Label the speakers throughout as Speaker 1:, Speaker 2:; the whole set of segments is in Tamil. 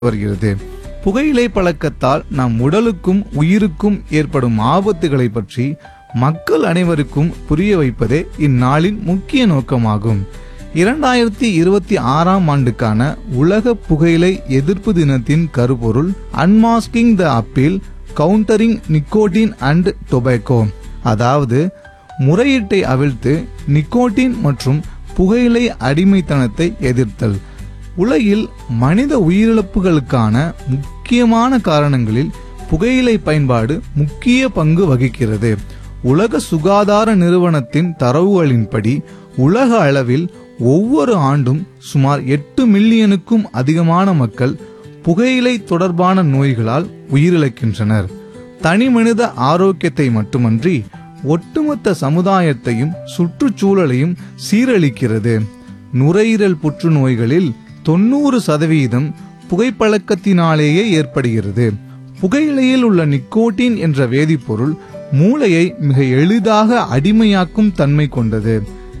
Speaker 1: வருகிறது புகையிலை பழக்கத்தால் நம் உடலுக்கும் உயிருக்கும் ஏற்படும் ஆபத்துகளை பற்றி மக்கள் அனைவருக்கும் புரிய வைப்பதே இந்நாளின் முக்கிய நோக்கமாகும் இரண்டாயிரத்தி இருபத்தி ஆறாம் ஆண்டுக்கான உலக புகையிலை எதிர்ப்பு தினத்தின் கருப்பொருள் unmasking the appeal countering nicotine and tobacco அதாவது முறையீட்டை அவிழ்த்து நிக்கோட்டின் மற்றும் புகையிலை அடிமைத்தனத்தை எதிர்த்தல் உலகில் மனித உயிரிழப்புகளுக்கான முக்கியமான காரணங்களில் புகையிலை பயன்பாடு முக்கிய பங்கு வகிக்கிறது உலக சுகாதார நிறுவனத்தின் தரவுகளின்படி உலக அளவில் ஒவ்வொரு ஆண்டும் சுமார் எட்டு மில்லியனுக்கும் அதிகமான மக்கள் புகையிலை தொடர்பான நோய்களால் உயிரிழக்கின்றனர் தனி மனித ஆரோக்கியத்தை மட்டுமன்றி ஒட்டுமொத்த சமுதாயத்தையும் சுற்றுச்சூழலையும் சீரழிக்கிறது நுரையீரல் புற்றுநோய்களில் தொண்ணூறு சதவீதம் புகைப்பழக்கத்தினாலேயே ஏற்படுகிறது புகையிலையில் உள்ள நிக்கோட்டின் என்ற வேதிப்பொருள் மூளையை மிக எளிதாக அடிமையாக்கும் தன்மை கொண்டது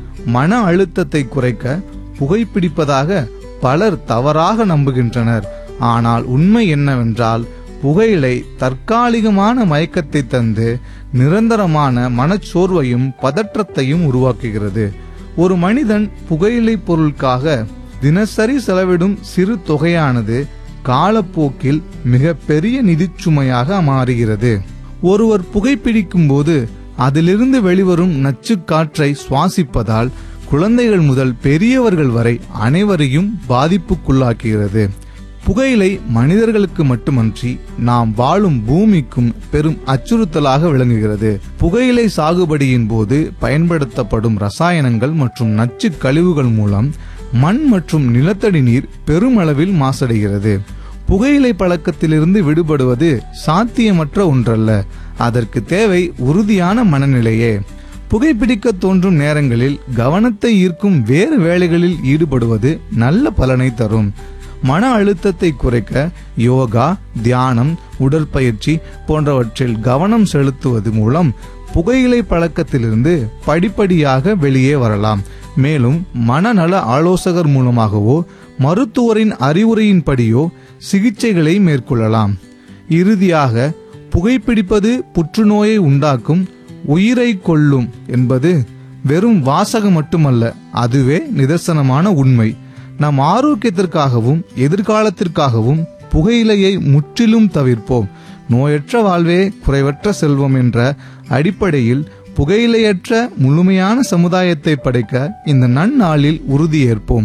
Speaker 1: மன அழுத்தத்தை குறைக்க புகைப்பிடிப்பதாக பலர் தவறாக நம்புகின்றனர் ஆனால் உண்மை என்னவென்றால் புகையிலை தற்காலிகமான மயக்கத்தை தந்து நிரந்தரமான மனச்சோர்வையும் பதற்றத்தையும் உருவாக்குகிறது ஒரு மனிதன் புகையிலை பொருளுக்காக தினசரி செலவிடும் சிறு தொகையானது காலப்போக்கில் மிக பெரிய நிதிச்சுமையாக மாறுகிறது ஒருவர் புகைப்பிடிக்கும் போது அதிலிருந்து வெளிவரும் நச்சு காற்றை சுவாசிப்பதால் குழந்தைகள் முதல் பெரியவர்கள் வரை அனைவரையும் பாதிப்புக்குள்ளாக்குகிறது புகையிலை மனிதர்களுக்கு மட்டுமன்றி நாம் வாழும் பூமிக்கும் பெரும் அச்சுறுத்தலாக விளங்குகிறது புகையிலை சாகுபடியின் போது பயன்படுத்தப்படும் ரசாயனங்கள் மற்றும் நச்சு கழிவுகள் மூலம் மண் மற்றும் நிலத்தடி நீர் பெருமளவில் மாசடைகிறது புகையிலை பழக்கத்திலிருந்து விடுபடுவது சாத்தியமற்ற ஒன்றல்ல அதற்கு தேவை உறுதியான மனநிலையே புகைப்பிடிக்க தோன்றும் நேரங்களில் கவனத்தை ஈர்க்கும் வேறு வேலைகளில் ஈடுபடுவது நல்ல பலனை தரும் மன அழுத்தத்தை குறைக்க யோகா தியானம் உடற்பயிற்சி போன்றவற்றில் கவனம் செலுத்துவது மூலம் புகையிலை பழக்கத்திலிருந்து படிப்படியாக வெளியே வரலாம் மேலும் மனநல ஆலோசகர் மூலமாகவோ மருத்துவரின் அறிவுரையின்படியோ சிகிச்சைகளை மேற்கொள்ளலாம் இறுதியாக புகைப்பிடிப்பது புற்றுநோயை உண்டாக்கும் உயிரை கொல்லும் என்பது வெறும் வாசகம் மட்டுமல்ல அதுவே நிதர்சனமான உண்மை நம் ஆரோக்கியத்திற்காகவும் எதிர்காலத்திற்காகவும் புகையிலையை முற்றிலும் தவிர்ப்போம் நோயற்ற வாழ்வே குறைவற்ற செல்வம் என்ற அடிப்படையில் புகையிலையற்ற முழுமையான சமுதாயத்தை படைக்க இந்த நன்னாளில் உறுதியேற்போம்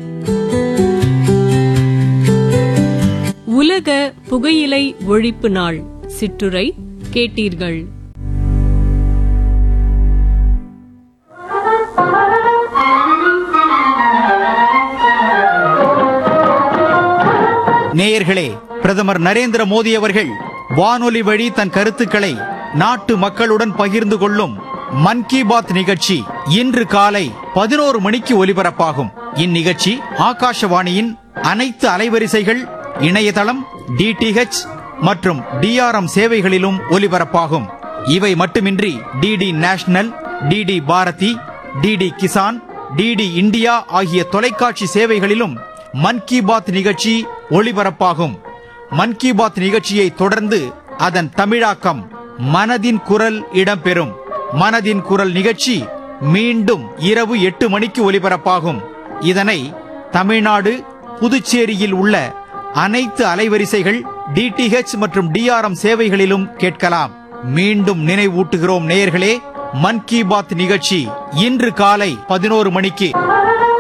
Speaker 2: உலக புகையிலை ஒழிப்பு நாள் சிற்றுரை கேட்டீர்கள்
Speaker 3: நேயர்களே பிரதமர் நரேந்திர மோடி அவர்கள் வானொலி வழி தன் கருத்துக்களை நாட்டு மக்களுடன் பகிர்ந்து கொள்ளும் மன் கி பாத் நிகழ்ச்சி இன்று காலை பதினோரு மணிக்கு ஒலிபரப்பாகும் இந்நிகழ்ச்சி ஆகாஷவாணியின் அனைத்து அலைவரிசைகள் இணையதளம் டிடிஹெச் மற்றும் டிஆர்எம் சேவைகளிலும் ஒலிபரப்பாகும் இவை மட்டுமின்றி DD national DD Bharati DD Kisan DD India ஆகிய தொலைக்காட்சி சேவைகளிலும் மன் கி பாத் நிகழ்ச்சி ஒளிபரப்பாகும் மன் கி பாத் நிகழ்ச்சியை தொடர்ந்து அதன் தமிழாக்கம் மனதின் குரல் இடம்பெறும் மனதின் குரல் நிகழ்ச்சி மீண்டும் இரவு எட்டு மணிக்கு ஒலிபரப்பாகும் இதனை தமிழ்நாடு புதுச்சேரியில் உள்ள அனைத்து அலைவரிசைகள் டிடிஹெச் மற்றும் டிஆர்எம் சேவைகளிலும் கேட்கலாம் மீண்டும் நினைவூட்டுகிறோம் நேயர்களே மன் கி பாத் நிகழ்ச்சி இன்று காலை பதினோரு மணிக்கு